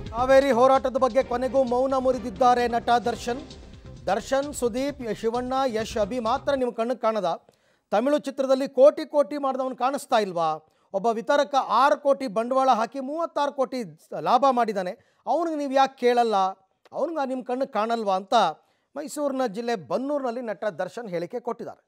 ಕಾವೇರಿ ಹೋರಾಟದ ಬಗ್ಗೆ ಕೊನೆಗೂ ಮೌನ ಮುರಿದಿದ್ದಾರೆ ನಟ ದರ್ಶನ್ ದರ್ಶನ್ ಸುದೀಪ್ ಯ- ಶಿವಣ್ಣ ಯಶ್ ಅಭಿ ಮಾತ್ರ ನಿಮ್ಮ ಕಣ್ಣಿಗೆ ಕಾಣದ ತಮಿಳು ಚಿತ್ರದಲ್ಲಿ ಕೋಟಿ ಕೋಟಿ ಮಾಡಿದವನು ಕಾಣಿಸ್ತಾ ಇಲ್ವಾ ಒಬ್ಬ ವಿತರಕ ಆರು ಕೋಟಿ ಬಂಡವಾಳ ಹಾಕಿ ಮೂವತ್ತಾರು ಕೋಟಿ ಲಾಭ ಮಾಡಿದ್ದಾನೆ ಅವನಿಗೆ ನೀವು ಯಾಕೆ ಕೇಳಲ್ಲ ಅವನಿಗೆ ನಿಮ್ಮ ಕಣ್ಣಿಗೆ ಕಾಣಲ್ವಾ ಅಂತ ಮೈಸೂರಿನ ಜಿಲ್ಲೆ ಬನ್ನೂರಿನಲ್ಲಿ ನಟ ದರ್ಶನ್ ಹೇಳಿಕೆ ಕೊಟ್ಟಿದ್ದಾರೆ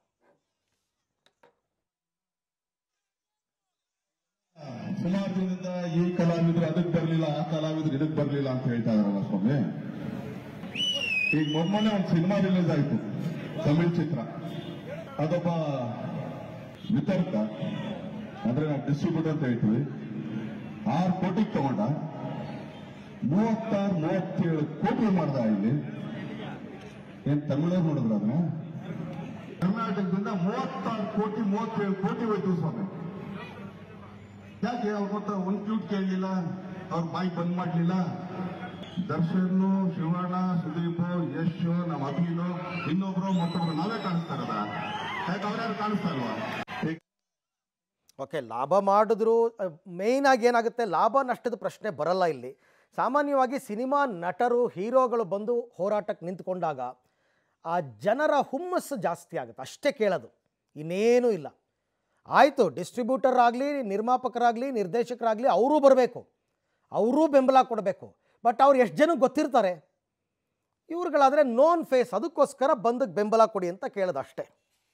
ಸುಮಾರು ದಿನದಿಂದ ಈ ಕಲಾವಿದ್ರು ಅದಕ್ಕೆ ಬರಲಿಲ್ಲ ಆ ಕಲಾವಿದ್ರು ಇದಕ್ಕೆ ಬರಲಿಲ್ಲ ಅಂತ ಹೇಳ್ತಾ ಇದಾರಲ್ಲ ಸ್ವಾಮಿ ಈಗ ಮೊನ್ನೆ ಒಂದು ಸಿನಿಮಾ ರಿಲೀಸ್ ಆಯ್ತು ತಮಿಳ್ ಚಿತ್ರ ಅದೊಬ್ಬ ವಿತರಕ ಅಂದ್ರೆ ನಾವು ಡಿಸ್ಟ್ರಿಬ್ಯೂಟರ್ ಅಂತ ಹೇಳ್ತೀವಿ ಆರು ಕೋಟಿಗೆ ತಗೊಂಡ ಮೂವತ್ತಾರು ಮೂವತ್ತೇಳು ಕೋಟಿ ಮಾಡ್ದ ಇಲ್ಲಿ ಏನ್ ತಮಿಳವ್ರು ನೋಡಿದ್ರ ಅದನ್ನ ಕರ್ನಾಟಕದಿಂದ ಮೂವತ್ತಾರು ಕೋಟಿ ಮೂವತ್ತೇಳು ಕೋಟಿ ಹೋಯ್ತು ಸ್ವಾಮಿ ಯಾಕೆ ಅವ್ರ ಮತ್ತೆ ಒಂದ್ ಕ್ಯೂಟ್ ಕೇಳಲಿಲ್ಲ ಅವ್ರ ಬಾಯಿ ಬಂದ್ ಮಾಡ್ಲಿಲ್ಲ ದರ್ಶನ್ ಶಿವಣ್ಣ ಸುದೀಪ್ ಯಶ್ ನಮ್ಮ ಅಭಿನು ಇನ್ನೊಬ್ರು ಮತ್ತೊಬ್ರು ನಾವೇ ಕಾಣಿಸ್ತಾ ಇರೋದ ಯಾಕೆ ಅವ್ರ್ಯಾರು ಕಾಣಿಸ್ತಾ ಇಲ್ವಾ ಈಗ ಓಕೆ ಲಾಭ ಮಾಡಿದ್ರು ಮೇಯ್ನ್ ಆಗಿ ಏನಾಗುತ್ತೆ ಲಾಭ ನಷ್ಟದ ಪ್ರಶ್ನೆ ಬರಲ್ಲ ಇಲ್ಲಿ ಸಾಮಾನ್ಯವಾಗಿ ಸಿನಿಮಾ ನಟರು ಹೀರೋಗಳು ಬಂದು ಹೋರಾಟಕ್ಕೆ ನಿಂತ್ಕೊಂಡಾಗ ಆ ಜನರ ಹುಮ್ಮಸ್ಸು ಜಾಸ್ತಿ ಆಗುತ್ತೆ ಅಷ್ಟೇ ಕೇಳೋದು ಇನ್ನೇನೂ ಇಲ್ಲ ಆಯಿತು ಡಿಸ್ಟ್ರಿಬ್ಯೂಟರ್ ಆಗಲಿ ನಿರ್ಮಾಪಕರಾಗಲಿ ನಿರ್ದೇಶಕರಾಗಲಿ ಅವರೂ ಬರಬೇಕು ಅವರೂ ಬೆಂಬಲ ಕೊಡಬೇಕು ಬಟ್ ಅವ್ರು ಎಷ್ಟು ಜನಕ್ಕೆ ಗೊತ್ತಿರ್ತಾರೆ ಇವ್ರುಗಳಾದರೆ ನೋನ್ ಫೇಸ್ ಅದಕ್ಕೋಸ್ಕರ ಬಂದಕ್ಕೆ ಬೆಂಬಲ ಕೊಡಿ ಅಂತ ಕೇಳೋದು ಅಷ್ಟೇ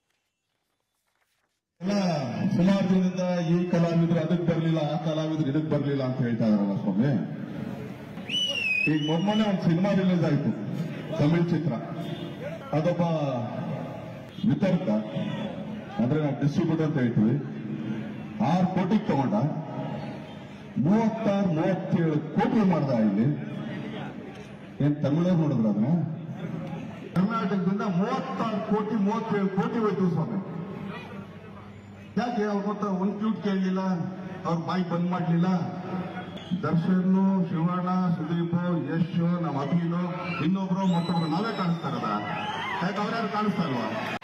ಎಲ್ಲ ಸುಮಾರು ದಿನದಿಂದ ಈ ಕಲಾವಿದ್ರು ಅದಕ್ಕೆ ಬರಲಿಲ್ಲ ಆ ಕಲಾವಿದ್ರು ಇದಕ್ಕೆ ಬರಲಿಲ್ಲ ಅಂತ ಹೇಳ್ತಾ ಇದಾರಲ್ಲ ಸ್ವಾಮಿ ಈಗ ಮೊನ್ನೆ ಒಂದು ಸಿನಿಮಾ ರಿಲೀಸ್ ಆಯ್ತು ತಮಿಳ್ ಚಿತ್ರ ಅದೊಬ್ಬ ವಿತರಕ ಅಂದ್ರೆ ನಾವು ಡಿಸ್ಟ್ರಿಬ್ಯೂಟರ್ ಅಂತ ಹೇಳ್ತೀವಿ ಆರು ಕೋಟಿಗೆ ತಗೊಂಡ ಮೂವತ್ತಾರು ಮೂವತ್ತೇಳು ಕೋಟಿ ಮಾಡ್ದ ಇಲ್ಲಿ ಏನ್ ತಮಿಳವ್ರು ನೋಡಿದ್ರ ಅದನ್ನ ಕರ್ನಾಟಕದಿಂದ ಮೂವತ್ತಾರು ಕೋಟಿ ಮೂವತ್ತೇಳು ಕೋಟಿ ಹೋಯ್ತು ಸ್ವಾಮಿ ಯಾಕೆ ಅವ್ರ ಮತ್ತೆ ಒಂದ್ ಕ್ಯೂಟ್ ಕೇಳಲಿಲ್ಲ ಅವ್ರ ಬಾಯಿ ಬಂದ್ ಮಾಡ್ಲಿಲ್ಲ ದರ್ಶನ್ ಶಿವಣ್ಣ ಸುದೀಪ್ ಯಶ್ ನಮ್ಮ ಅಭಿನು ಇನ್ನೊಬ್ರು ಮತ್ತೊಬ್ರು ನಾವೇ ಕಾಣಿಸ್ತಾ ಇರೋದ ಯಾಕೆ ಅವ್ರ್ಯಾರು ಕಾಣಿಸ್ತಾ ಇಲ್ವಾ